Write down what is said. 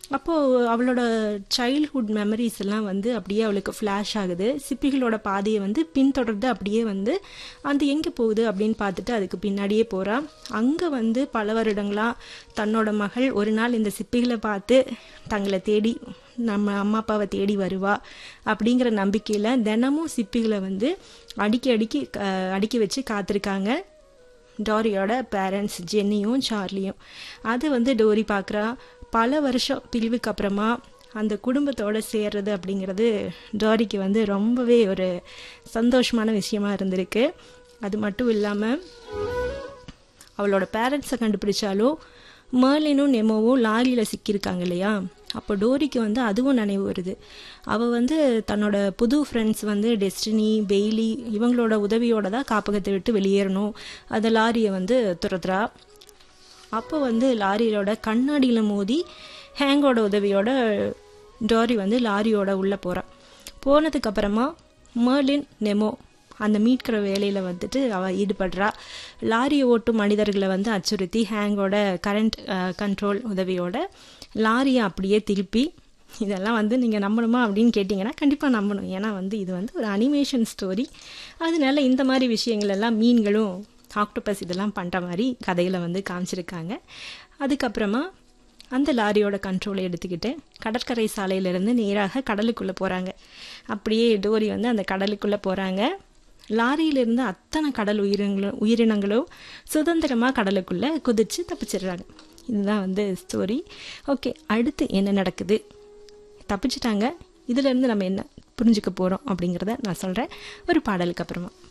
அப்போது அவளோட childhood memories எல்லாம் வந்து அப்படியே அவளுக்கு ஃப்ளாஷ் ஆகுது சிப்பிகளோட பாதையை வந்து பின்தொடர்ந்து அப்படியே வந்து அந்த எங்கே போகுது அப்படின்னு பார்த்துட்டு அதுக்கு பின்னாடியே போகிறா அங்கே வந்து பல வருடங்களாக தன்னோட மகள் ஒரு நாள் இந்த சிப்பிகளை பார்த்து தங்களை தேடி நம்ம அம்மா அப்பாவை தேடி வருவா அப்படிங்கிற நம்பிக்கையில் தினமும் சிப்பிகளை வந்து அடிக்கி அடிக்கி அஹ், அடுக்கி வச்சு காத்திருக்காங்க டோரியோட பேரண்ட்ஸ் ஜென்னியும் சார்லியும் அது வந்து டோரி பார்க்குறா பல வருஷம் பிரிவுக்கு அப்புறமா அந்த குடும்பத்தோட சேர்றது அப்படிங்கிறது டோரிக்கு வந்து ரொம்பவே ஒரு சந்தோஷமான விஷயமா இருந்திருக்கு அது மட்டும் இல்லாமல் அவளோட பேரண்ட்ஸை கண்டுபிடிச்சாலும் மேர்லினும் நெமோவும் லாரியில் சிக்கியிருக்காங்க இல்லையா அப்போ டோரிக்கு வந்து அதுவும் நினைவு வருது அவள் வந்து தன்னோட புது ஃப்ரெண்ட்ஸ் வந்து டெஸ்டினி பெய்லி இவங்களோட உதவியோட தான் காப்பகத்தை விட்டு வெளியேறணும் அந்த லாரியை வந்து துரத்துறா அப்போ வந்து லாரியோட கண்ணாடியில் மோதி ஹேங்கோட உதவியோட டோரி வந்து லாரியோட உள்ளே போகிறா போனதுக்கு அப்புறமா மேர்லின் நெமோ அந்த மீட்கிற வேலையில் வந்துட்டு அவள் ஈடுபடுறா லாரியை ஓட்டும் மனிதர்களை வந்து அச்சுறுத்தி ஹேங்கோட கரண்ட் கண்ட்ரோல் உதவியோட லாரியை அப்படியே திருப்பி இதெல்லாம் வந்து நீங்கள் நம்பணுமா அப்படின்னு கேட்டிங்கன்னா கண்டிப்பாக நம்பணும் ஏன்னா வந்து இது வந்து ஒரு அனிமேஷன் ஸ்டோரி அதனால இந்த மாதிரி விஷயங்கள் எல்லாம் மீன்களும் ஆக்டோபஸ் இதெல்லாம் பண்ணுற மாதிரி கதையில் வந்து காமிச்சிருக்காங்க அதுக்கப்புறமா அந்த லாரியோட கண்ட்ரோலை எடுத்துக்கிட்டு கடற்கரை சாலையிலேருந்து நேராக கடலுக்குள்ளே போகிறாங்க அப்படியே டோரி வந்து அந்த கடலுக்குள்ளே போகிறாங்க லாரியிலிருந்து அத்தனை கடல் உயிரினங்களும் உயிரினங்களும் சுதந்திரமாக கடலுக்குள்ளே குதிச்சு தப்பிச்சிடுறாங்க இதுதான் வந்து ஸ்டோரி ஓகே அடுத்து என்ன நடக்குது தப்பிச்சிட்டாங்க இதுலேருந்து நம்ம என்ன புரிஞ்சுக்க போகிறோம் அப்படிங்கிறத நான் சொல்கிறேன் ஒரு பாடலுக்கு அப்புறமா